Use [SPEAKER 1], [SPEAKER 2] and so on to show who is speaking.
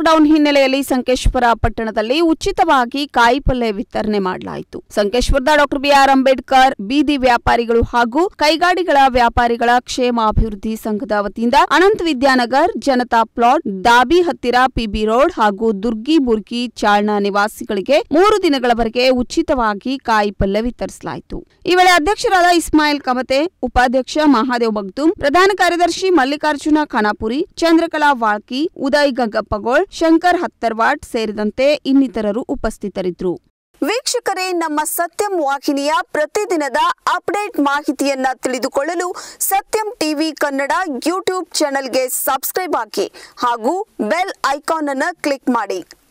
[SPEAKER 1] lockdown ಹಿನ್ನೆಲೆಯಲ್ಲಿ ಸಂಕೇಶ್ವರ ಪಟ್ಟಣದಲ್ಲಿ ಉಚಿತವಾಗಿ ಕಾಯಿಪಲ್ಯ ವಿತರಣೆ ಮಾಡಲಾಯಿತು ಸಂಕೇಶ್ವರದ ಡಾಕ್ಟರ್ ಬಿಆರ್ ಅಂಬೇಡ್ಕರ್ ಬೀದಿ ವ್ಯಾಪಾರಿಗಳು ಹಾಗೂ ಕೈಗಾಡಿಗಳ ವ್ಯಾಪಾರಿಗಳ ಕ್ಷೇಮಾಭಿವೃದ್ಧಿ ಸಂಘದ ವತಿಯಿಂದ ಅನಂತ ವಿದ್ಯಾನಗರ್ ಜನತಾ ಪ್ಲಾಟ್ ದಾಬಿ ಹತ್ತಿರ ಪಿಬಿ ರೋಡ್ ಹಾಗೂ ದುರ್ಗಿ ಬುರ್ಗಿ ಚಾಳ್ನ ನಿವಾಸಿಗಳಿಗೆ ಮೂರು ದಿನಗಳವರೆಗೆ ಉಚಿತವಾಗಿ ಕಾಯಿಪಲ್ಯ ವಿತರಿಸಲಾಯಿತು ಈ ವೇಳೆ ಅಧ್ಯಕ್ಷರಾದ ಇಸ್ಮಾಯಿಲ್ ಕಮತೆ ಉಪಾಧ್ಯಕ್ಷ ಮಹಾದೇವ್ ಮಗ್ದುಮ್ ಪ್ರಧಾನ ಕಾರ್ಯದರ್ಶಿ ಮಲ್ಲಿಕಾರ್ಜುನ ಖಾನಾಪುರಿ ಚಂದ್ರಕಲಾ ವಾಳ್ಕಿ ಉದಯ್ ಗಂಗಪ್ಪಗೋಳ್ ಶಂಕರ್ ಹತ್ತರ್ವಾಟ್ ಸೇರಿದಂತೆ ಇನ್ನಿತರರು ಉಪಸ್ಥಿತರಿದ್ದರು
[SPEAKER 2] ವೀಕ್ಷಕರೇ ನಮ್ಮ ಸತ್ಯಂ ವಾಹಿನಿಯ ಪ್ರತಿದಿನದ ಅಪ್ಡೇಟ್ ಮಾಹಿತಿಯನ್ನ ತಿಳಿದುಕೊಳ್ಳಲು ಸತ್ಯಂ ಟಿವಿ ಕನ್ನಡ ಯೂಟ್ಯೂಬ್ ಚಾನೆಲ್ಗೆ ಸಬ್ಸ್ಕ್ರೈಬ್ ಆಗಿ ಹಾಗೂ ಬೆಲ್ ಐಕಾನ್ ಅನ್ನು ಕ್ಲಿಕ್ ಮಾಡಿ